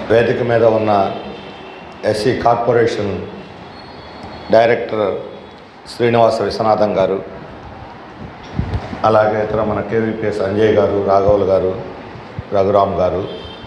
వేదిక మీద ఉన్న SC corporation director Srinivasa Viswanatham garu అలాగే ఇతర మన కేవీపీఎస్ అంజయ్ గారు రాఘవులు గారు రఘురామ్ గారు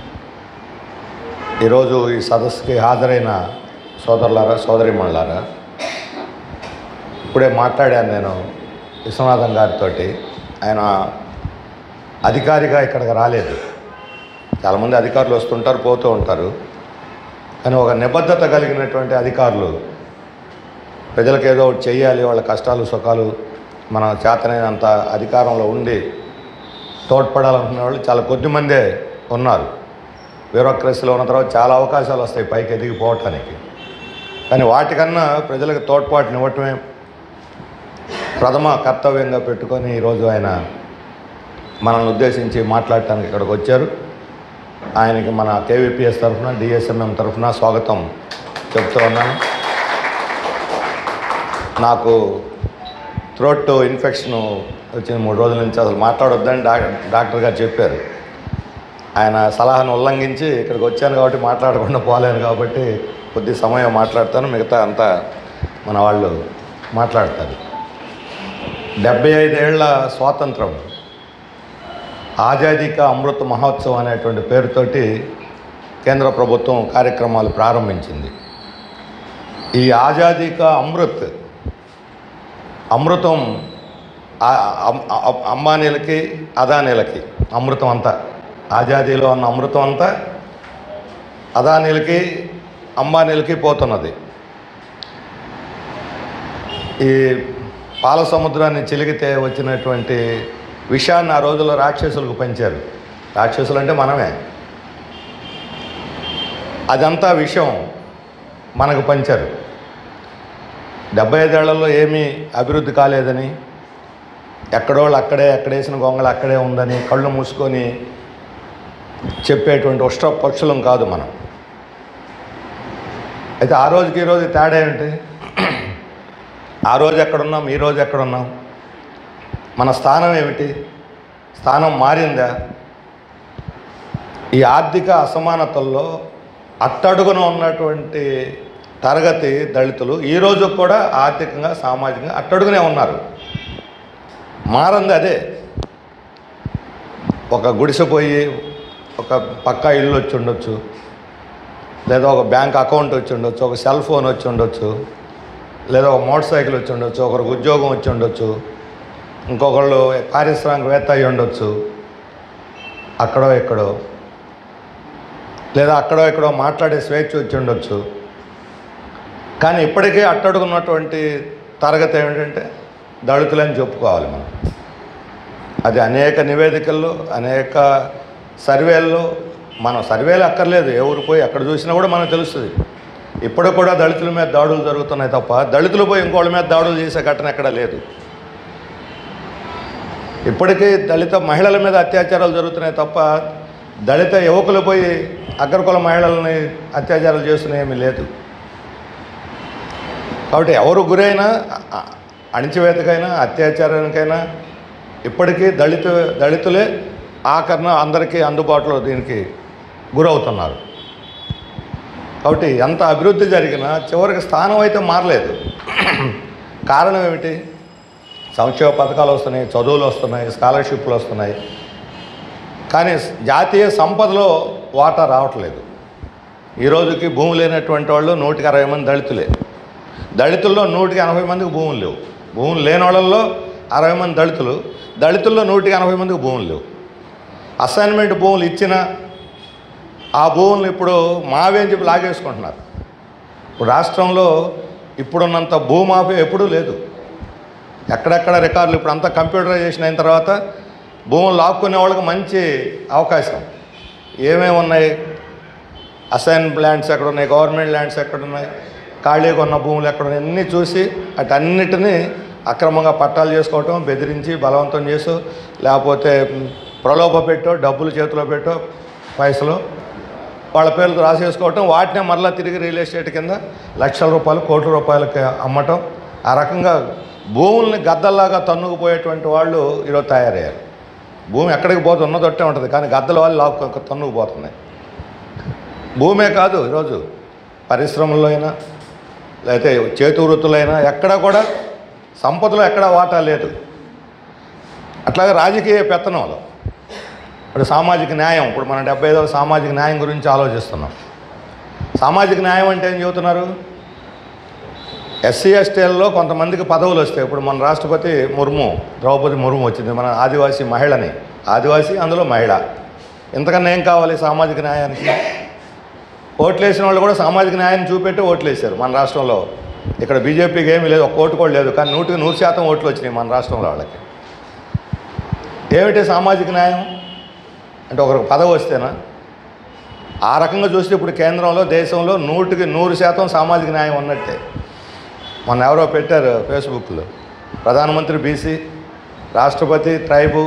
ఈరోజు ఈ సదస్సుకి హాజరైన సోదరులారా సోదరిమణులారా ఇప్పుడే మాట్లాడాను నేను విశ్వనాథం గారితో ఆయన అధికారిగా ఇక్కడికి రాలేదు చాలామంది అధికారులు వస్తుంటారు పోతూ ఉంటారు కానీ ఒక నిబద్ధత కలిగినటువంటి అధికారులు ప్రజలకు ఏదో ఒకటి చెయ్యాలి వాళ్ళ కష్టాలు సుఖాలు మన చేతనైనంత అధికారంలో ఉండి తోడ్పడాలనుకునే వాళ్ళు చాలా కొద్దిమందే ఉన్నారు బ్యూరోక్రసీలో ఉన్న తర్వాత చాలా అవకాశాలు వస్తాయి పైకి ఎదిగిపోవటానికి కానీ వాటికన్నా ప్రజలకు తోడ్పాటునివ్వటమే ప్రథమ కర్తవ్యంగా పెట్టుకొని ఈరోజు ఆయన మనల్ని ఉద్దేశించి మాట్లాడటానికి ఇక్కడికి వచ్చారు ఆయనకి మన కేవీపీఎస్ తరఫున డిఎస్ఎంఎం తరఫున స్వాగతం చెప్తూ ఉన్నాను నాకు థ్రోట్ ఇన్ఫెక్షన్ వచ్చిన మూడు రోజుల నుంచి అసలు మాట్లాడొద్దని డాక్టర్ డాక్టర్ గారు చెప్పారు ఆయన సలహాను ఉల్లంఘించి ఇక్కడికి వచ్చాను కాబట్టి మాట్లాడకుండా పోలేను కాబట్టి కొద్ది సమయం మాట్లాడతాను మిగతా అంతా మన వాళ్ళు మాట్లాడతారు డెబ్బై ఐదేళ్ల స్వాతంత్రం ఆజాదీ కా అమృత్ మహోత్సవం అనేటువంటి పేరుతోటి కేంద్ర ప్రభుత్వం కార్యక్రమాలు ప్రారంభించింది ఈ ఆజాదీ కా అమృత్ అమృతం ఆ- అమ్- అమ్- అంబానీలకి అదానీలకి అమృతం అంతా ఆజాదీలో ఉన్న అమృతం అంతా అదానీలకి అంబానీలకి పోతున్నది ఈ పాల సముద్రాన్ని చిలికితే వచ్చినటువంటి విషయాన్ని ఆ రోజుల్లో రాక్షసులకు పంచారు రాక్షసులు అంటే మనమే అదంతా విషయం మనకు పంచారు డెబ్బై ఐదేళ్లలో ఏమీ అభివృద్ధి కాలేదని ఎక్కడోళ్ళు అక్కడే ఎక్కడేసిన గొంగళ అక్కడే ఉందని కళ్ళు మూసుకొని చెప్పేటువంటి ఉష్ట పక్షులం కాదు మనం అయితే ఆ రోజుకి ఈ రోజు తేడా ఏమిటి ఆ రోజు ఎక్కడున్నాం ఈ రోజు ఎక్కడున్నాం మన స్థానం ఏమిటి స్థానం మారిందా ఈ ఆర్థిక అసమానతల్లో అట్టడుగున ఉన్నటువంటి తరగతి దళితులు ఈరోజు కూడా ఆర్థికంగా సామాజికంగా అట్టడుగునే ఉన్నారు మారంది అదే ఒక గుడిసెపోయి ఒక పక్కా ఇల్లు వచ్చి ఉండొచ్చు లేదా ఒక బ్యాంక్ అకౌంట్ వచ్చి ఉండొచ్చు ఒక సెల్ ఫోన్ వచ్చి ఉండొచ్చు లేదా ఒక మోటార్ సైకిల్ వచ్చి ఉండొచ్చు ఒకరికి ఉద్యోగం వచ్చి ఉండొచ్చు ఇంకొకళ్ళు పారిశ్రామికవేత్త అయి ఉండొచ్చు అక్కడో ఇక్కడో లేదా అక్కడో ఇక్కడో మాట్లాడే స్వేచ్ఛ వచ్చి ఉండొచ్చు కానీ ఇప్పటికే అట్టడుగున్నటువంటి తరగతి ఏమిటంటే దళితులని చెప్పుకోవాలి మనం అది అనేక నివేదికల్లో అనేక సర్వేల్లో మనం సర్వేలు అక్కర్లేదు ఎవరు పోయి ఎక్కడ చూసినా కూడా మనకు తెలుస్తుంది ఇప్పుడు కూడా దళితుల మీద దాడులు జరుగుతున్నాయి తప్ప దళితులు పోయి ఇంకోళ్ళ మీద దాడులు చేసే ఘటన ఎక్కడ లేదు ఇప్పటికీ దళిత మహిళల మీద అత్యాచారాలు జరుగుతున్నాయి తప్ప దళిత యువకులు పోయి అగ్రకుల మహిళల్ని అత్యాచారాలు చేస్తున్నాయి ఏమీ లేదు కాబట్టి ఎవరు గురైనా అ- అణిచివేతకైనా అత్యాచారానికైనా ఇప్పటికీ దళిత దళితులే ఆకరణ అందరికీ అందుబాటులో దీనికి గురవుతున్నారు కాబట్టి ఎంత అభివృద్ధి జరిగినా చివరికి స్థానం అయితే మారలేదు కారణం ఏమిటి సంక్షేమ పథకాలు వస్తున్నాయి చదువులు వస్తున్నాయి స్కాలర్షిప్లు వస్తున్నాయి కానీ జాతీయ సంపదలో వాటా రావట్లేదు ఈ రోజుకి భూమి లేనటువంటి వాళ్ళు నూటికి అరవై మంది దళితులే దళితుల్లో నూటికి ఎనభై మందికి భూములు లేవు భూములు లేని వాళ్ళల్లో అరవై మంది దళితులు దళితుల్లో నూటికి ఎనభై మందికి భూములు లేవు అసైన్మెంట్ భూములు ఇచ్చిన ఆ భూములను ఇప్పుడు మావే అని చెప్పి లాగేసుకుంటున్నారు ఇప్పుడు రాష్ట్రంలో ఇప్పుడున్నంత భూమాఫీ ఎప్పుడూ లేదు ఎక్కడెక్కడ రికార్డులు ఇప్పుడు అంతా కంప్యూటరైజేషన్ అయిన తర్వాత భూములు లాక్కునే వాళ్ళకి మంచి అవకాశం ఏమేమి ఉన్నాయి అసైన్ ల్యాండ్స్ ఎక్కడ ఉన్నాయి గవర్నమెంట్ ల్యాండ్స్ ఎక్కడ ఉన్నాయి ఖాళీగా ఉన్న భూములు ఎక్కడ ఉన్నాయి అన్నీ చూసి అటన్నిటినీ అక్రమంగా పట్టాలు చేసుకోవటం బెదిరించి బలవంతం చేసో లేకపోతే ప్రలోభ పెట్టో డబ్బులు చేతిలో పెట్టో పైసలు వాళ్ళ పేర్లు రాసేసుకోవటం వాటినే మరలా తిరిగి రియల్ ఎస్టేట్ కింద లక్షల రూపాయలు కోట్ల రూపాయలకి అమ్మటం ఆ రకంగా భూముల్ని గద్దల్లాగా తన్నుకుపోయేటువంటి వాళ్ళు ఈరోజు తయారయ్యారు భూమి ఎక్కడికి పోతే ఉన్నదొట్టే ఉంటుంది కానీ గద్దల వాళ్ళు లాక్కు తన్నుకుపోతున్నాయి భూమే కాదు ఈరోజు పరిశ్రమల్లో అయినా లేకపోతే చేతి వృత్తులైనా ఎక్కడ కూడా సంపదలో ఎక్కడ వాటా లేదు అట్లాగే రాజకీయ పెత్తనంలో ఇప్పుడు సామాజిక న్యాయం ఇప్పుడు మన డెబ్బై ఐదవ సామాజిక న్యాయం గురించి ఆలోచిస్తున్నాం సామాజిక న్యాయం అంటే ఏం చెబుతున్నారు ఎస్సీ ఎస్టీలలో కొంతమందికి పదవులు వస్తాయి ఇప్పుడు మన రాష్ట్రపతి ముర్ము ద్రౌపది ముర్ము వచ్చింది మన ఆదివాసీ మహిళని ఆదివాసీ అందులో మహిళ ఇంతకన్నా ఏం కావాలి సామాజిక న్యాయానికి ఓట్లు వేసిన వాళ్ళు కూడా సామాజిక న్యాయం చూపెట్టి ఓట్లు వేశారు మన రాష్ట్రంలో ఇక్కడ బీజేపీకి ఏమీ లేదు ఒక ఓటు కూడా లేదు కానీ నూటికి నూరు శాతం ఓట్లు వచ్చినాయి మన రాష్ట్రంలో వాళ్ళకి ఏమిటి సామాజిక న్యాయం అంటే ఒకరికి పదవి వస్తేనా ఆ రకంగా చూస్తే ఇప్పుడు కేంద్రంలో దేశంలో నూటికి నూరు శాతం సామాజిక న్యాయం ఉన్నట్టే మొన్న ఎవరో పెట్టారు ఫేస్బుక్లో ప్రధానమంత్రి బీసీ రాష్ట్రపతి ట్రైబు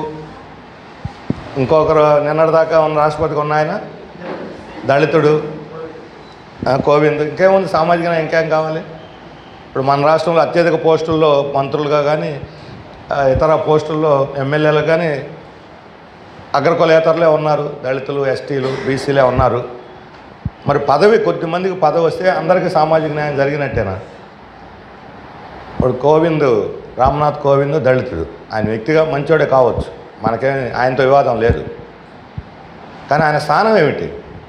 ఇంకొకరు నిన్నటిదాకా ఉన్న రాష్ట్రపతికి ఉన్న ఆయన దళితుడు ఆ, కోవింద్ ఇంకేముంది సామాజిక న్యాయం ఇంకేం కావాలి ఇప్పుడు మన రాష్ట్రంలో అత్యధిక పోస్టుల్లో మంత్రులుగా కానీ ఆ, ఇతర పోస్టుల్లో ఎమ్మెల్యేలు కానీ అగ్రకులేతరులే ఉన్నారు దళితులు ఎస్టీలు బీసీలే ఉన్నారు మరి పదవి కొద్ది మందికి పదవి వస్తే అందరికీ సామాజిక న్యాయం జరిగినట్టేనా ఇప్పుడు కోవింద్ రామ్నాథ్ కోవింద్ దళితుడు ఆయన వ్యక్తిగా మంచోడే కావచ్చు మనకేం ఆయనతో వివాదం లేదు కానీ ఆయన స్థానం ఏమిటి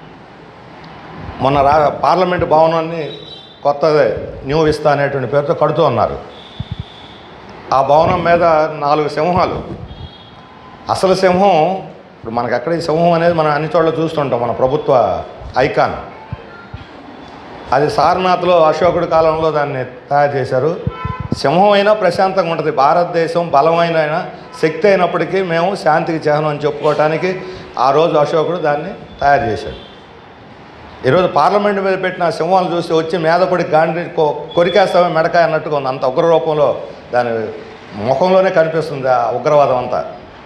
మొన్న రా పార్లమెంటు భవనాన్ని కొత్తగా న్యూ విస్తా అనేటువంటి పేరుతో కడుతూ ఉన్నారు ఆ భవనం మీద నాలుగు సింహాలు అసలు సింహం ఇప్పుడు మనకి ఎక్కడ ఈ సింహం అనేది మనం అన్ని చోట్ల చూస్తుంటాం మన ప్రభుత్వ ఐకాన్ అది సారనాథ్లో అశోకుడి కాలంలో దాన్ని తయారు చేశారు సింహం అయినా ప్రశాంతంగా ఉంటుంది భారతదేశం బలమైన అయినా శక్తి అయినప్పటికీ మేము శాంతికి చిహ్నం అని చెప్పుకోవటానికి ఆ రోజు అశోకుడు దాన్ని తయారు చేశాడు ఈరోజు పార్లమెంట్ మీద పెట్టిన ఆ సింహాలు చూస్తే వచ్చి మీదపడి గాండి కొ- కొరికేస్తామే మెడకాయ అన్నట్టుగా ఉంది అంత ఉగ్ర రూపంలో దాని ముఖంలోనే కనిపిస్తుంది ఆ ఉగ్రవాదం అంతా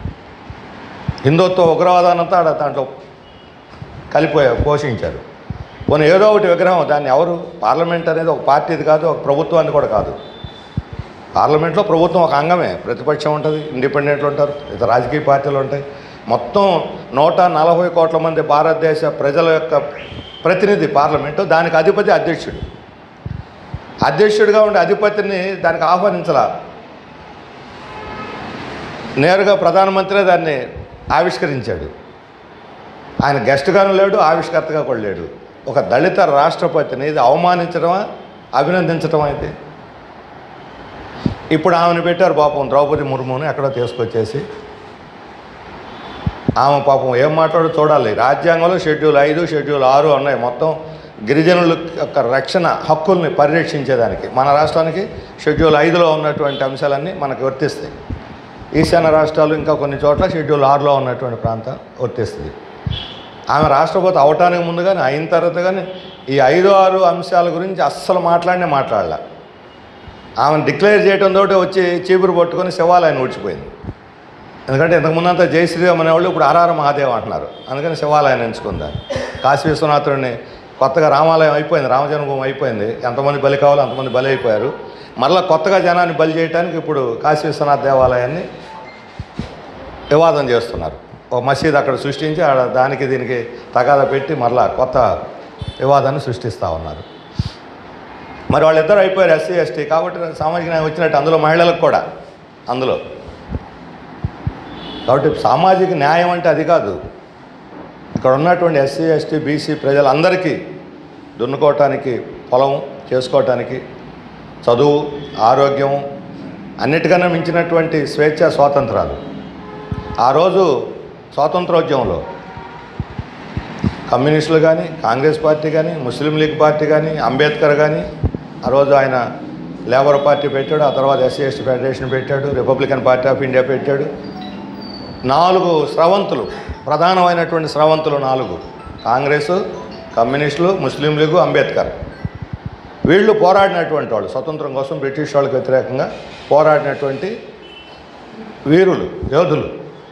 హిందుత్వ ఉగ్రవాదాన్ని అంతా ఆడ దాంట్లో కలిపోయా పోషించారు పోనీ ఏదో ఒకటి విగ్రహం దాన్ని ఎవరు పార్లమెంట్ అనేది ఒక పార్టీది కాదు ఒక ప్రభుత్వాన్ని కూడా కాదు పార్లమెంట్లో ప్రభుత్వం ఒక అంగమే ప్రతిపక్షం ఉంటుంది ఇండిపెండెంట్లు ఉంటారు ఇతర రాజకీయ పార్టీలు ఉంటాయి మొత్తం నూట నలభై కోట్ల మంది భారతదేశ ప్రజల యొక్క ప్రతినిధి పార్లమెంటు దానికి అధిపతి అధ్యక్షుడు అధ్యక్షుడిగా ఉండే అధిపతిని దానికి ఆహ్వానించలా నేరుగా ప్రధానమంత్రి దాన్ని ఆవిష్కరించాడు ఆయన గెస్ట్గాను లేడు ఆవిష్కర్తగా కూడా లేడు ఒక దళిత రాష్ట్రపతిని ఇది అవమానించడమా అభినందించడమా ఇది ఇప్పుడు ఆమెను పెట్టారు పాపం ద్రౌపది ముర్ముని ఎక్కడో తీసుకొచ్చేసి ఆమె పాపం ఏం మాట్లాడో చూడాలి రాజ్యాంగంలో షెడ్యూల్ ఐదు షెడ్యూల్ ఆరు ఉన్నాయి మొత్తం గిరిజనుల యొక్క రక్షణ హక్కుల్ని పరిరక్షించేదానికి మన రాష్ట్రానికి షెడ్యూల్ ఐదులో ఉన్నటువంటి అంశాలన్నీ మనకు వర్తిస్తాయి ఈశాన్య రాష్ట్రాలు ఇంకా కొన్ని చోట్ల షెడ్యూల్ ఆరులో ఉన్నటువంటి ప్రాంతం వర్తిస్తుంది ఆమె రాష్ట్రపతి అవటానికి ముందు కానీ అయిన తర్వాత కానీ ఈ ఐదు ఆరు అంశాల గురించి అస్సలు మాట్లాడినే మాట్లాడలే ఆమెను డిక్లేర్ చేయడం తోటి వచ్చి చీపురు పట్టుకొని శివాలయాన్ని ఊడ్చిపోయింది ఎందుకంటే ఇంతకుముందంతా జై శ్రీరామ్ అనేవాళ్ళు ఇప్పుడు ఆర్ఆర్ మహాదేవ్ అంటున్నారు అందుకని శివాలయాన్ని ఎంచుకుందా కాశీ విశ్వనాథుడిని కొత్తగా రామాలయం అయిపోయింది రామజన్మభూమి అయిపోయింది ఎంతమంది బలి కావాలో అంతమంది బలి అయిపోయారు మరలా కొత్తగా జనాన్ని బలి చేయడానికి ఇప్పుడు కాశీ విశ్వనాథ్ దేవాలయాన్ని వివాదం చేస్తున్నారు ఒక మసీద్ అక్కడ సృష్టించి ఆడ దానికి దీనికి తగాదా పెట్టి మరలా కొత్త వివాదాన్ని సృష్టిస్తూ ఉన్నారు మరి వాళ్ళిద్దరు అయిపోయారు ఎస్సీ ఎస్టీ కాబట్టి సామాజిక న్యాయం వచ్చినట్టు అందులో మహిళలకు కూడా అందులో కాబట్టి సామాజిక న్యాయం అంటే అది కాదు ఇక్కడ ఉన్నటువంటి ఎస్సీ ఎస్టీ బీసీ ప్రజలందరికీ దున్నుకోవటానికి పొలం చేసుకోవటానికి చదువు ఆరోగ్యం అన్నిటికన్నా మించినటువంటి స్వేచ్ఛ స్వాతంత్రాలు ఆ రోజు స్వాతంత్రోద్యమంలో కమ్యూనిస్టులు కానీ కాంగ్రెస్ పార్టీ కానీ ముస్లిం లీగ్ పార్టీ కానీ అంబేద్కర్ కానీ ఆ రోజు ఆయన లేబర్ పార్టీ పెట్టాడు ఆ తర్వాత ఎస్సీ ఎస్టీ ఫెడరేషన్ పెట్టాడు రిపబ్లికన్ పార్టీ ఆఫ్ ఇండియా పెట్టాడు నాలుగు స్రవంతులు ప్రధానమైనటువంటి స్రవంతులు నాలుగు కాంగ్రెస్ కమ్యూనిస్టులు ముస్లిం లీగు అంబేద్కర్ వీళ్ళు పోరాడినటువంటి వాళ్ళు స్వతంత్రం కోసం బ్రిటిష్ వాళ్ళకి వ్యతిరేకంగా పోరాడినటువంటి వీరులు యోధులు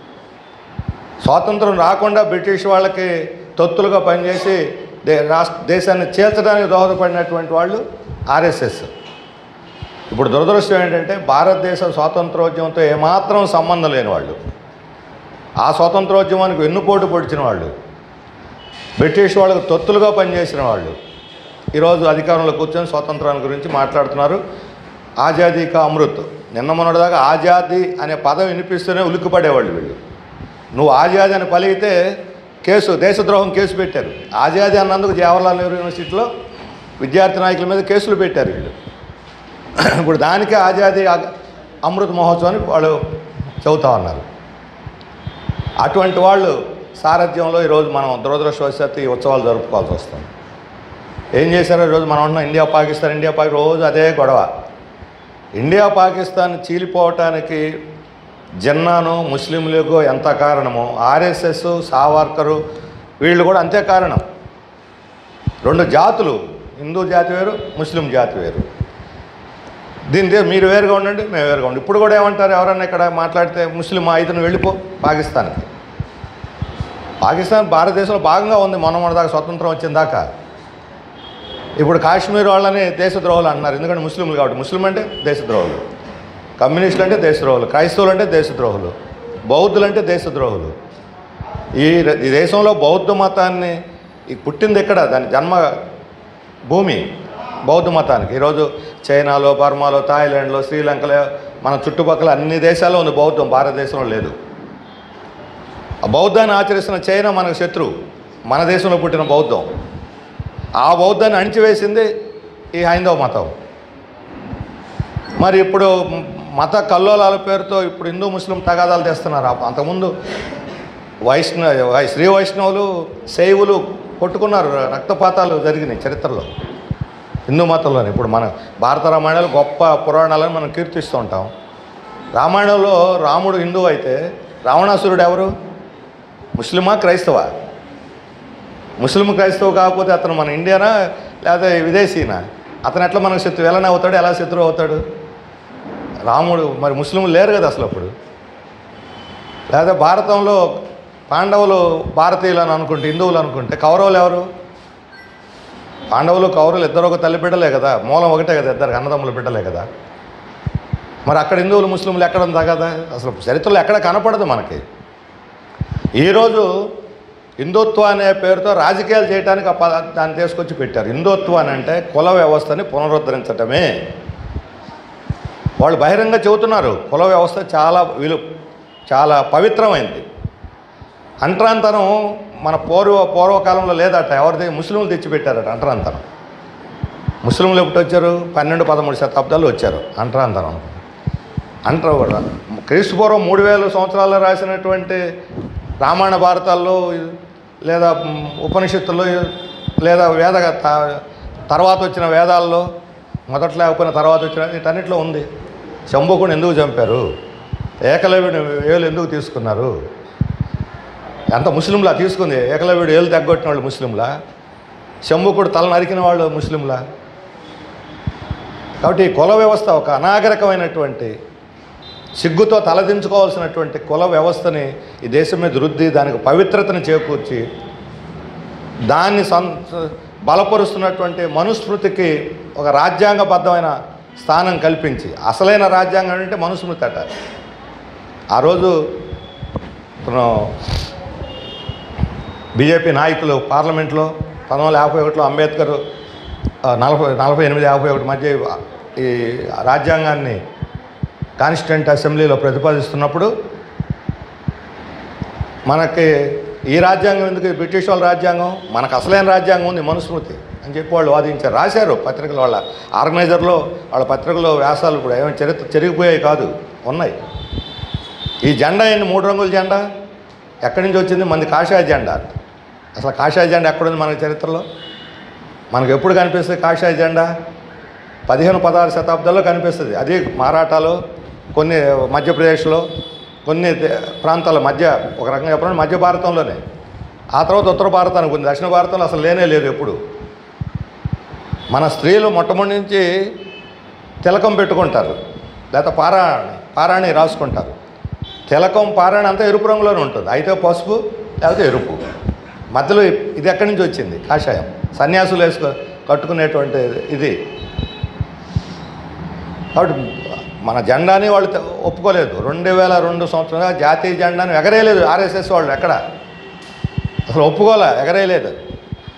స్వాతంత్రం రాకుండా బ్రిటిష్ వాళ్ళకి తొత్తులుగా పనిచేసి దే రాష్ట్ర దేశాన్ని చేల్చడానికి దోహదపడినటువంటి వాళ్ళు ఆర్ఎస్ఎస్ ఇప్పుడు దురదృష్టం ఏంటంటే భారతదేశ స్వాతంత్రోద్యమంతో ఏమాత్రం సంబంధం లేని వాళ్ళు ఆ స్వాతంత్రోద్యమానికి వెన్నుపోటు పొడిచిన వాళ్ళు బ్రిటిష్ వాళ్ళకు తొత్తులుగా పనిచేసిన వాళ్ళు ఈరోజు అధికారంలో కూర్చొని స్వాతంత్రాల గురించి మాట్లాడుతున్నారు ఆజాదీ కా అమృత్ నిన్న మొన్నటిదాకా ఆజాదీ అనే పదం వినిపిస్తూనే ఉలిక్కిపడేవాళ్ళు వీళ్ళు నువ్వు ఆజాదీ అని పలిగితే కేసు దేశద్రోహం కేసు పెట్టారు ఆజాదీ అన్నందుకు జవహర్లాల్ నెహ్రూ యూనివర్సిటీలో విద్యార్థి నాయకుల మీద కేసులు పెట్టారు వీళ్ళు ఇప్పుడు దానికే ఆజాదీ అగ- అమృత్ మహోత్సవాన్ని వాళ్ళు చెబుతా ఉన్నారు అటువంటి వాళ్ళు సారథ్యంలో ఈరోజు మనం దురదృష్టవశాత్తు ఈ ఉత్సవాలు జరుపుకోవాల్సి వస్తుంది ఏం చేశారో ఈరోజు మనం ఉంటున్నాం ఇండియా పాకిస్తాన్ ఇండియా పాకిస్తాన్ రోజు అదే గొడవ ఇండియా పాకిస్తాన్ చీలిపోవటానికి జిన్నాను ముస్లిం లీగ్ ఎంత కారణమో ఆర్ఎస్ఎస్ సావర్కరు వీళ్ళు కూడా అంతే కారణం రెండు జాతులు హిందూ జాతి వేరు ముస్లిం జాతి వేరు దీని దగ్గర మీరు వేరుగా ఉండండి మేము వేరుగా ఉండండి ఇప్పుడు కూడా ఏమంటారు ఎవరన్నా ఇక్కడ మాట్లాడితే ముస్లిం ఐదును వెళ్ళిపో పాకిస్తాన్కి పాకిస్తాన్ భారతదేశంలో భాగంగా ఉంది మొన్న మొన్న దాకా స్వతంత్రం వచ్చిన దాకా ఇప్పుడు కాశ్మీర్ వాళ్ళని దేశద్రోహులు అంటున్నారు ఎందుకంటే ముస్లింలు కాబట్టి ముస్లిం అంటే దేశద్రోహులు కమ్యూనిస్టులు అంటే దేశద్రోహులు క్రైస్తవులు అంటే దేశద్రోహులు బౌద్ధులు అంటే దేశద్రోహులు ఈ ర- ఈ దేశంలో బౌద్ధ మతాన్ని ఈ పుట్టింది ఎక్కడ దాని జన్మ భూమి బౌద్ధ మతానికి ఈరోజు చైనాలో బర్మాలో థాయిలాండ్లో శ్రీలంకలో మన చుట్టుపక్కల అన్ని దేశాల్లో ఉంది బౌద్ధం భారతదేశంలో లేదు ఆ బౌద్ధాన్ని ఆచరిస్తున్న చైనా మనకు శత్రువు మన దేశంలో పుట్టిన బౌద్ధం ఆ బౌద్ధాన్ని అణిచివేసింది ఈ హైందవ మతం మరి ఇప్పుడు మత కల్లోలాల పేరుతో ఇప్పుడు హిందూ ముస్లిం తగాదాలు తెస్తున్నారు అప్ప- అంతకుముందు వైష్ణవ వై- శ్రీ వైష్ణవులు శైవులు కొట్టుకున్నారు రక్తపాతాలు జరిగినాయి చరిత్రలో హిందూ మతంలోనే ఇప్పుడు మన భారత రామాయణాలు గొప్ప పురాణాలను మనం కీర్తిస్తూ ఉంటాం రామాయణంలో రాముడు హిందువు అయితే రావణాసురుడు ఎవరు ముస్లిమా క్రైస్తవా ముస్లిం క్రైస్తవ కాకపోతే అతను మన ఇండియానా లేకపోతే విదేశీనా అతను ఎట్లా మనకు శత్రువు ఎలా అవుతాడు ఎలా శత్రువు అవుతాడు రాముడు మరి ముస్లింలు లేరు కదా అసలు అప్పుడు లేదా భారతంలో పాండవులు భారతీయులు అని అనుకుంటే హిందువులు అనుకుంటే కౌరవులు ఎవరు పాండవులు కౌరవులు ఇద్దరు ఒక తల్లి బిడ్డలే కదా మూలం ఒకటే కదా ఇద్దరు అన్నదమ్ముల బిడ్డలే కదా మరి అక్కడ హిందువులు ముస్లింలు ఎక్కడ ఉందా కదా అసలు చరిత్రలో ఎక్కడ కనపడదు మనకి ఈరోజు హిందుత్వ అనే పేరుతో రాజకీయాలు చేయడానికి ఆ పద దాన్ని తీసుకొచ్చి పెట్టారు హిందుత్వ అని అంటే కుల వ్యవస్థని పునరుద్ధరించటమే వాళ్ళు బహిరంగ చెబుతున్నారు కుల వ్యవస్థ చాలా విలు చాలా పవిత్రమైంది అంటరాంతరం మన పూర్వ పూర్వకాలంలో లేదట ఎవరిది ముస్లింలు తెచ్చిపెట్టారట అంటరాంతరం ముస్లింలు ఎప్పుడు వచ్చారు పన్నెండు పదమూడు శతాబ్దాలు వచ్చారు అంటరాంతరం అంటారు కూడా క్రీస్తు పూర్వం మూడు వేల సంవత్సరాల్లో రాసినటువంటి రామాయణ భారతాల్లో లేదా మ్, ఉపనిషత్తుల్లో లేదా వేద త- తర్వాత వచ్చిన వేదాల్లో మొదట్లో లేకపోయిన తర్వాత వచ్చిన వీటన్నిటిలో ఉంది శంభుకుని ఎందుకు చంపారు ఏకలవ్యుని ఏలు ఎందుకు తీసుకున్నారు ఎంత ముస్లింలా తీసుకుంది ఏకలవ్యుడు ఏలు తగ్గొట్టిన వాళ్ళు ముస్లింలా శంభుకుడు తల నరికిన వాళ్ళు ముస్లింలా కాబట్టి ఈ కుల వ్యవస్థ ఒక అనాగరికమైనటువంటి సిగ్గుతో తలదించుకోవాల్సినటువంటి కుల వ్యవస్థని ఈ దేశం మీద రుద్ది దానికి పవిత్రతను చేకూర్చి దాన్ని సం బలపరుస్తున్నటువంటి మనుస్మృతికి ఒక రాజ్యాంగబద్ధమైన స్థానం కల్పించి అసలైన రాజ్యాంగం అంటే మనుస్మృతి అట ఆ రోజు ఇప్పుడు బీజేపీ నాయకులు పార్లమెంట్లో పంతొమ్మిది వందల యాభై ఒకటిలో అంబేద్కర్ ఆ, నలభై నలభై ఎనిమిది యాభై ఒకటి మధ్య ఈ రాజ్యాంగాన్ని కాన్స్టిట్యూంట్ అసెంబ్లీలో ప్రతిపాదిస్తున్నప్పుడు మనకి ఈ రాజ్యాంగం ఎందుకు బ్రిటిష్ వాళ్ళ రాజ్యాంగం మనకు అసలైన రాజ్యాంగం ఉంది మనుస్మృతి అని చెప్పి వాళ్ళు వాదించారు రాశారు పత్రికల వాళ్ళ ఆర్గనైజర్లో వాళ్ళ పత్రికలో వ్యాసాలు ఇప్పుడు ఏమైనా చరిత్ర చెరిగిపోయాయి కాదు ఉన్నాయి ఈ జెండా ఏంటి మూడు రంగుల జెండా ఎక్కడి నుంచి వచ్చింది మంది కాషాయ జెండా అసలు కాషాయ జెండా ఎక్కడుంది మనకి చరిత్రలో మనకు ఎప్పుడు కనిపిస్తుంది కాషాయ జెండా పదిహేను పదహారు శతాబ్దాల్లో కనిపిస్తుంది అది మరాఠాలో కొన్ని మధ్యప్రదేశ్లో కొన్ని దే- ప్రాంతాల మధ్య ఒక రకంగా చెప్పాలంటే మధ్య భారతంలోనే ఆ తర్వాత ఉత్తర భారతానికి ఉంది దక్షిణ భారతంలో అసలు లేనే లేదు ఎప్పుడు మన స్త్రీలు మొట్టమొదటి నుంచి తిలకం పెట్టుకుంటారు లేకపోతే పారాణి పారాణి రాసుకుంటారు తిలకం పారాణి అంతా ఎరుపు రంగులోనే ఉంటుంది అయితే పసుపు లేకపోతే ఎరుపు మధ్యలో ఇది ఎక్కడి నుంచి వచ్చింది కాషాయం సన్యాసులు వేసుకో కట్టుకునేటువంటి ఇది కాబట్టి మన జెండాని వాళ్ళు తె- ఒప్పుకోలేదు రెండు వేల రెండు సంవత్సరాలుగా జాతీయ జెండాని ఎగరేయలేదు ఆర్ఎస్ఎస్ వాళ్ళు ఎక్కడ అసలు ఒప్పుకోలే ఎగరేయలేదు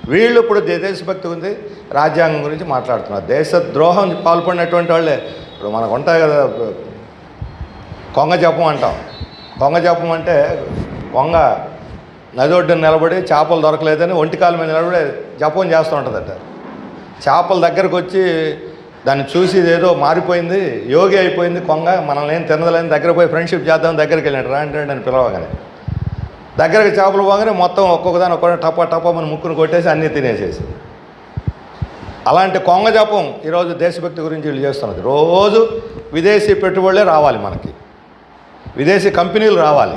వీళ్ళు ఇప్పుడు దే- దేశభక్తి ఉంది రాజ్యాంగం గురించి మాట్లాడుతున్నారు దేశ ద్రోహం పాల్పడినటువంటి వాళ్ళే ఇప్పుడు మనకు ఉంటాయి కదా కొంగ జపం అంటాం కొంగ జపం అంటే కొంగ నది ఒడ్డున నిలబడి చేపలు దొరకలేదని ఒంటికాల మీద నిలబడి జపం చేస్తూ ఉంటుందట చేపల దగ్గరకు వచ్చి దాన్ని చూసి ఇదేదో మారిపోయింది యోగి అయిపోయింది కొంగ మనల్ని ఏం తినదలేని దగ్గర పోయి ఫ్రెండ్షిప్ చేద్దాం దగ్గరికి వెళ్ళాడు రా అంటే అని పిలవగానే దగ్గరికి చేపలు పోగానే మొత్తం ఒక్కొక్కదాని ఒక్కొక్క టపా టపా మన ముక్కును కొట్టేసి అన్నీ తినేసేసి అలాంటి కొంగ జపం ఈరోజు దేశభక్తి గురించి వీళ్ళు చేస్తున్నది రోజు విదేశీ పెట్టుబడులే రావాలి మనకి విదేశీ కంపెనీలు రావాలి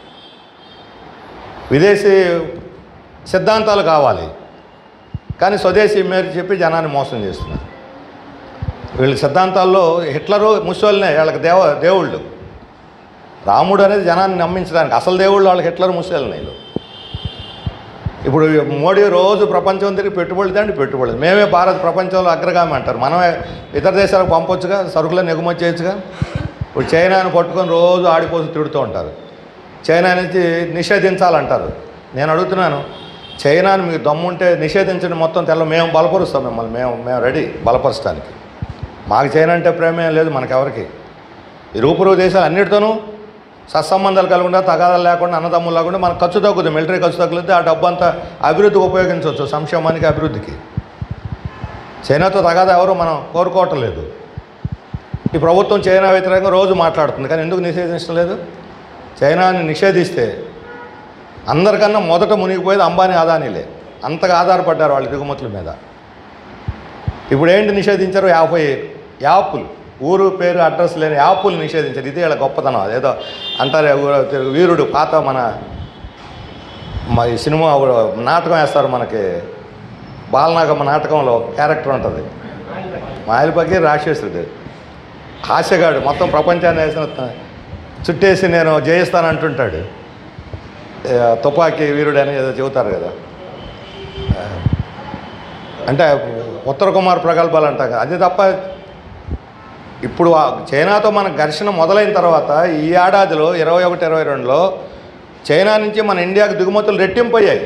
విదేశీ సిద్ధాంతాలు కావాలి కానీ స్వదేశీ మేరకు చెప్పి జనాన్ని మోసం చేస్తున్నారు వీళ్ళ సిద్ధాంతాల్లో హిట్లరు ముసోళ్ళనే వీళ్ళకి దేవ దేవుళ్ళు రాముడు అనేది జనాన్ని నమ్మించడానికి అసలు దేవుళ్ళు వాళ్ళకి హిట్లర్ ముసోళ్ళని వీళ్ళు ఇప్పుడు మోడీ రోజు ప్రపంచం తిరిగి పెట్టుబడులు తండి పెట్టుబడులు మేమే భారత్ ప్రపంచంలో అగ్రగామి అంటారు మనమే ఇతర దేశాలకు పంపొచ్చుగా సరుకులను ఎగుమతి చేయొచ్చుగా ఇప్పుడు చైనాను పట్టుకొని రోజు ఆడిపోసి తిడుతూ ఉంటారు చైనా నుంచి నిషేధించాలంటారు నేను అడుగుతున్నాను చైనాను మీకు దమ్ముంటే నిషేధించండి మొత్తం తెల్ల మేము బలపరుస్తాం మిమ్మల్ని మేము మేము రెడీ బలపరచడానికి మాకు చైనా అంటే ప్రేమేం లేదు మనకెవరికి ఇరుగు దేశాలు అన్నిటితోనూ సత్సంబంధాలు కలగకుండా తగాదాలు లేకుండా అన్నదమ్ములు లేకుండా మనకు ఖర్చు తగ్గుతుంది మిలిటరీ ఖర్చు తగ్గుతుంది ఆ డబ్బు అంతా అభివృద్ధికి ఉపయోగించవచ్చు సంక్షేమానికి అభివృద్ధికి చైనాతో తగాదా ఎవరు మనం కోరుకోవటం లేదు ఈ ప్రభుత్వం చైనా వ్యతిరేకంగా రోజు మాట్లాడుతుంది కానీ ఎందుకు నిషేధించడం లేదు చైనాని నిషేధిస్తే అందరికన్నా మొదట మునిగిపోయేది అంబానీ అదానీలే అంతగా ఆధారపడ్డారు వాళ్ళ దిగుమతుల మీద ఇప్పుడు ఏంటి నిషేధించారు యాభై యాపులు ఊరు పేరు అడ్రస్ లేని యాపులు నిషేధించారు ఇది వీళ్ళ గొప్పతనం అదేదో అంటారే ఊరు- వీరుడు పాత మన మా ఈ సినిమా నాటకం వేస్తారు మనకి బాలనాగమ్మ నాటకంలో క్యారెక్టర్ ఉంటుంది మాయలపకి రాక్షసుడు హాస్యగాడు మొత్తం ప్రపంచాన్ని వేసిన త- చుట్టేసి నేను జయిస్తానంటుంటాడు ఏ, తుపాకీ వీరుడు అని ఏదో చెబుతారు కదా ఆ, అంటే ఉత్తర కుమార్ ప్రగల్భాలు అంటాం కదా అది తప్ప ఇప్పుడు ఆ చైనాతో మన ఘర్షణ మొదలైన తర్వాత ఈ ఏడాదిలో ఇరవై ఒకటి ఇరవై రెండులో చైనా నుంచి మన ఇండియాకి దిగుమతులు రెట్టింపు అయ్యాయి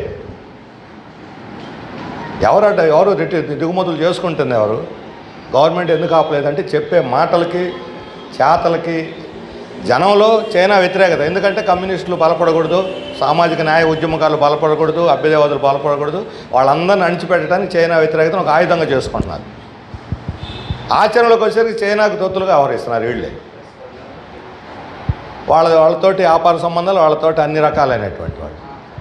ఎవరట ఎవరు రెట్టి దిగుమతులు చేసుకుంటుంది ఎవరు గవర్నమెంట్ ఎందుకు ఆపలేదంటే చెప్పే మాటలకి చేతలకి జనంలో చైనా వ్యతిరేకత ఎందుకంటే కమ్యూనిస్టులు బలపడకూడదు సామాజిక న్యాయ ఉద్యమకాలు బలపడకూడదు అభ్యుదయవాదులు బలపడకూడదు వాళ్ళందరిని అణిచిపెట్టడానికి చైనా వ్యతిరేకతను ఒక ఆయుధంగా చేసుకుంటున్నారు ఆచరణలోకి వచ్చేసరికి చైనాకు తొత్తులుగా వ్యవహరిస్తున్నారు వీళ్ళే వాళ్ళ వాళ్ళతోటి వ్యాపార సంబంధాలు వాళ్ళతోటి అన్ని రకాలైనటువంటి వాళ్ళు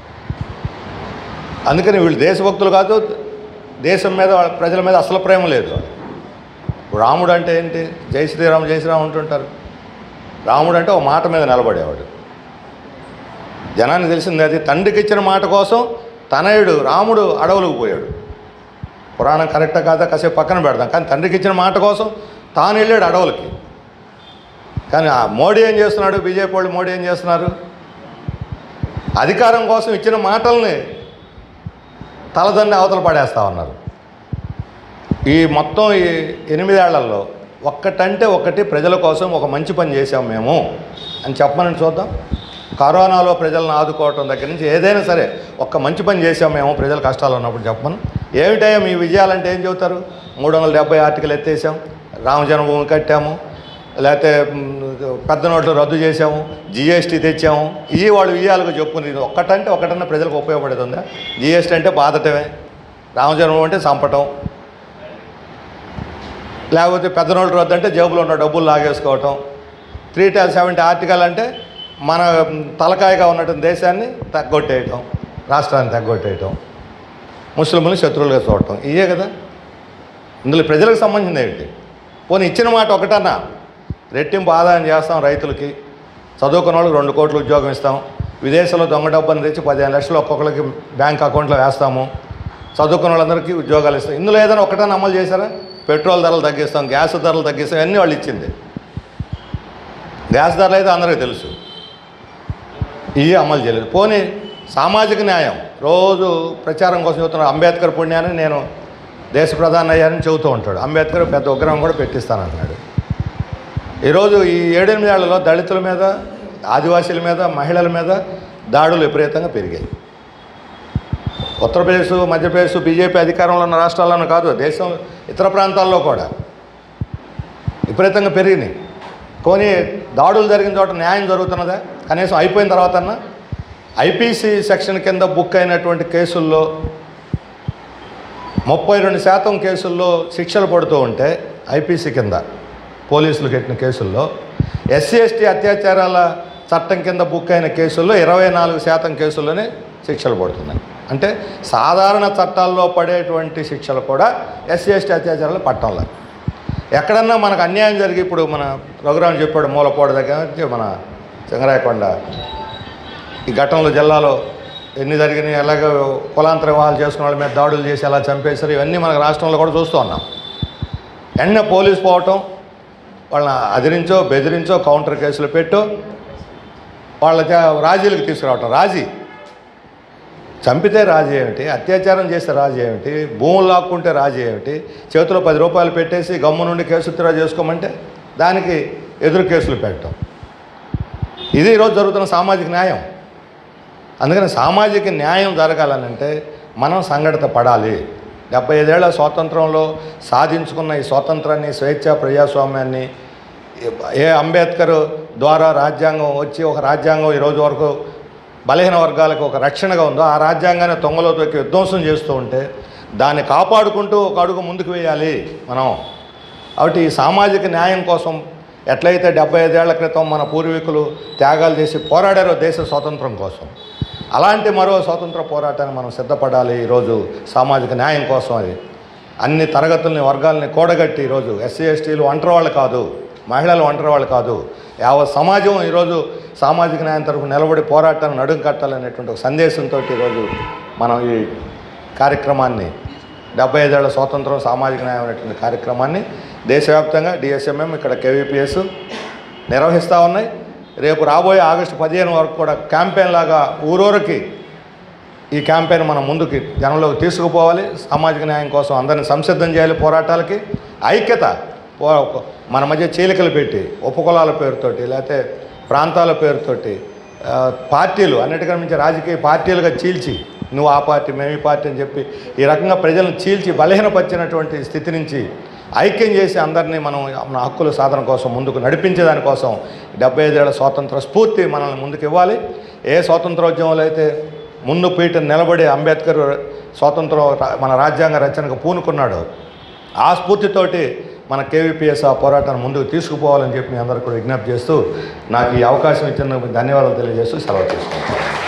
అందుకని వీళ్ళు దేశభక్తులు కాదు దేశం మీద వాళ్ళ ప్రజల మీద అసలు ప్రేమ లేదు ఇప్పుడు రాముడు అంటే ఏంటి జై శ్రీరామ్ జై శ్రీరామ్ అంటుంటారు రాముడు అంటే ఒక మాట మీద నిలబడేవాడు జనానికి తెలిసింది అది తండ్రికి ఇచ్చిన మాట కోసం తనయుడు రాముడు అడవులకు పోయాడు పురాణం కరెక్టా కాదా కాసేపు పక్కన పెడదాం కానీ తండ్రికి ఇచ్చిన మాట కోసం తాను వెళ్ళాడు అడవులకి కానీ ఆ మోడీ ఏం చేస్తున్నాడు బీజేపీ వాళ్ళు మోడీ ఏం చేస్తున్నారు అధికారం కోసం ఇచ్చిన మాటల్ని తలదన్ని అవతల పడేస్తా ఉన్నారు ఈ మొత్తం ఈ ఎనిమిదేళ్లలో ఒక్కటంటే ఒకటి ప్రజల కోసం ఒక మంచి పని చేసాం మేము అని చెప్పమని చూద్దాం కరోనాలో ప్రజలను ఆదుకోవటం దగ్గర నుంచి ఏదైనా సరే ఒక్క మంచి పని చేసాం మేము ప్రజల కష్టాలు ఉన్నప్పుడు చెప్పమను ఏమిటయ్యా మీ విజయాలంటే ఏం చెబుతారు మూడు వందల డెబ్బై ఆర్టికల్ ఎత్తేసాం రామ జన్మభూమి కట్టాము లేకపోతే మ్, పెద్ద నోట్లు రద్దు చేసాము జిఎస్టీ తెచ్చాము ఇవి వాళ్ళు విజయాలకు చెప్పుకుని ఇది ఒక్కటంటే ఒకటన్నా ప్రజలకు ఉపయోగపడేది ఉందా జిఎస్టీ అంటే బాధటమే రామజన్మభూమి అంటే చంపటం లేకపోతే పెద్ద నోట్లు రద్దు అంటే జేబులో ఉన్న డబ్బులు లాగేసుకోవటం త్రీ టాల్ సెవెంటీ ఆర్టికల్ అంటే మన తలకాయగా ఉన్నటువంటి దేశాన్ని తగ్గొట్టేయటం రాష్ట్రాన్ని తగ్గొట్టేయటం ముస్లింలను శత్రువులుగా చూడటం ఇవే కదా ఇందులో ప్రజలకు సంబంధించింది ఏంటి పోనీ ఇచ్చిన మాట ఒకటన్నా రెట్టింపు ఆదాయం చేస్తాం రైతులకి చదువుకున్న వాళ్ళకి రెండు కోట్ల ఉద్యోగం ఇస్తాం విదేశాల్లో దొంగ డబ్బుని తెచ్చి పదిహేను లక్షలు ఒక్కొక్కరికి బ్యాంక్ అకౌంట్లో వేస్తాము చదువుకున్న వాళ్ళందరికీ ఉద్యోగాలు ఇస్తాం ఇందులో ఏదైనా ఒకటన్నా అమలు చేశారా పెట్రోల్ ధరలు తగ్గిస్తాం గ్యాస్ ధరలు తగ్గిస్తాం అన్నీ వాళ్ళు ఇచ్చింది గ్యాస్ ధరలు అయితే అందరికీ తెలుసు ఇవి అమలు చేయలేదు పోనీ సామాజిక న్యాయం రోజు ప్రచారం కోసం చెబుతున్నారు అంబేద్కర్ పుణ్యాన్ని నేను దేశ ప్రధాని అయ్యానని చెబుతూ ఉంటాడు అంబేద్కర్ పెద్ద ఉగ్రహం కూడా పెట్టిస్తానంటున్నాడు ఈరోజు ఈ ఏడెనిమిదేళ్లలో దళితుల మీద ఆదివాసీల మీద మహిళల మీద దాడులు విపరీతంగా పెరిగాయి ఉత్తరప్రదేశ్ మధ్యప్రదేశ్ బీజేపీ అధికారంలో ఉన్న రాష్ట్రాల్లోనూ కాదు దేశం ఇతర ప్రాంతాల్లో కూడా విపరీతంగా పెరిగినాయి కొని దాడులు జరిగిన చోట న్యాయం జరుగుతున్నదా కనీసం అయిపోయిన తర్వాత ఐపీసీ సెక్షన్ కింద బుక్ అయినటువంటి కేసుల్లో ముప్పై రెండు శాతం కేసుల్లో శిక్షలు పడుతూ ఉంటే ఐపీసీ కింద పోలీసులు కట్టిన కేసుల్లో ఎస్సీ ఎస్టీ అత్యాచారాల చట్టం కింద బుక్ అయిన కేసుల్లో ఇరవై నాలుగు శాతం కేసుల్లోనే శిక్షలు పడుతున్నాయి అంటే సాధారణ చట్టాల్లో పడేటువంటి శిక్షలు కూడా ఎస్సీ ఎస్టీ అత్యాచారాలు పట్టంలో ఎక్కడన్నా మనకు అన్యాయం జరిగి ఇప్పుడు మన రఘురామ్ చెప్పాడు మూలపోడు దగ్గర నుంచి మన సింగరాయకొండ ఈ ఘటనలు జిల్లాలో ఎన్ని జరిగినాయి ఎలాగ కులాంతర వివాహాలు చేసుకున్న వాళ్ళ మీద దాడులు చేసి ఎలా చంపేశారు ఇవన్నీ మనకు రాష్ట్రంలో కూడా చూస్తూ ఉన్నాం వెంటనే పోలీసు పోవటం వాళ్ళని అదిరించో బెదిరించో కౌంటర్ కేసులు పెట్టో వాళ్ళ చే- రాజీలకు తీసుకురావటం రాజీ చంపితే రాజీ ఏమిటి అత్యాచారం చేస్తే రాజీ ఏమిటి భూములు లాక్కుంటే రాజీ ఏమిటి చేతిలో పది రూపాయలు పెట్టేసి గమ్ము నుండి కేసు విత్డ్రా చేసుకోమంటే దానికి ఎదురు కేసులు పెట్టడం ఇది ఈరోజు జరుగుతున్న సామాజిక న్యాయం అందుకని సామాజిక న్యాయం జరగాలనంటే మనం సంఘటిత పడాలి డెబ్బై ఐదేళ్ల స్వాతంత్రంలో సాధించుకున్న ఈ స్వాతంత్రాన్ని స్వేచ్ఛ ప్రజాస్వామ్యాన్ని ఏ అంబేద్కర్ ద్వారా రాజ్యాంగం వచ్చి ఒక రాజ్యాంగం ఈ రోజు వరకు బలహీన వర్గాలకు ఒక రక్షణగా ఉందో ఆ రాజ్యాంగాన్ని తొంగలో తొక్కి విధ్వంసం చేస్తూ ఉంటే దాన్ని కాపాడుకుంటూ ఒక అడుగు ముందుకు వేయాలి మనం కాబట్టి ఈ సామాజిక న్యాయం కోసం ఎట్లయితే డెబ్బై ఐదేళ్ల క్రితం మన పూర్వీకులు త్యాగాలు చేసి పోరాడారో దేశ స్వాతంత్రం కోసం అలాంటి మరో స్వాతంత్ర పోరాటాన్ని మనం సిద్ధపడాలి ఈరోజు సామాజిక న్యాయం కోసం అది అన్ని తరగతుల్ని వర్గాల్ని కూడగట్టి ఈరోజు ఎస్సీ ఎస్టీలు ఒంటరి వాళ్ళు కాదు మహిళలు ఒంటరి వాళ్ళు కాదు యావత్ సమాజం ఈరోజు సామాజిక న్యాయం తరపు నిలబడి పోరాటాన్ని నడుం కట్టాలనేటువంటి ఒక సందేశంతో ఈరోజు మనం ఈ కార్యక్రమాన్ని డెబ్బై ఐదేళ్ల స్వాతంత్రం సామాజిక న్యాయం అనేటువంటి కార్యక్రమాన్ని దేశవ్యాప్తంగా డిఎస్ఎంఎం ఇక్కడ కేవీపీఎస్ నిర్వహిస్తూ ఉన్నాయి రేపు రాబోయే ఆగస్టు పదిహేను వరకు కూడా క్యాంపెయిన్ లాగా ఊరూరికి ఈ క్యాంపెయిన్ మనం ముందుకి జనంలోకి తీసుకుపోవాలి సామాజిక న్యాయం కోసం అందరిని సంసిద్ధం చేయాలి పోరాటాలకి ఐక్యత పో- మన మధ్య చీలికలు పెట్టి ఉపకులాల పేరుతోటి లేకపోతే ప్రాంతాల పేరుతోటి ఆ, పార్టీలు అన్నిటికన్నా మించి రాజకీయ పార్టీలుగా చీల్చి నువ్వు ఆ పార్టీ మేము ఈ పార్టీ అని చెప్పి ఈ రకంగా ప్రజలను చీల్చి బలహీనపరిచినటువంటి స్థితి నుంచి ఐక్యం చేసి అందరినీ మనం మన హక్కుల సాధన కోసం ముందుకు నడిపించే దానికోసం డెబ్బై ఐదేళ్ల స్వాతంత్ర స్ఫూర్తి మనల్ని ముందుకు ఇవ్వాలి ఏ స్వాతంత్రోద్యమంలో అయితే ముందు పీట నిలబడి అంబేద్కర్ స్వాతంత్రం రా- మన రాజ్యాంగ రచనకు పూనుకున్నాడు ఆ స్ఫూర్తితోటి మన కేవీపీఎస్ ఆ పోరాటాన్ని ముందుకు తీసుకుపోవాలని చెప్పి మీ అందరికీ కూడా విజ్ఞప్తి చేస్తూ నాకు ఈ అవకాశం ఇచ్చినందుకు ధన్యవాదాలు తెలియజేస్తూ సెలవు తీసుకుంటాను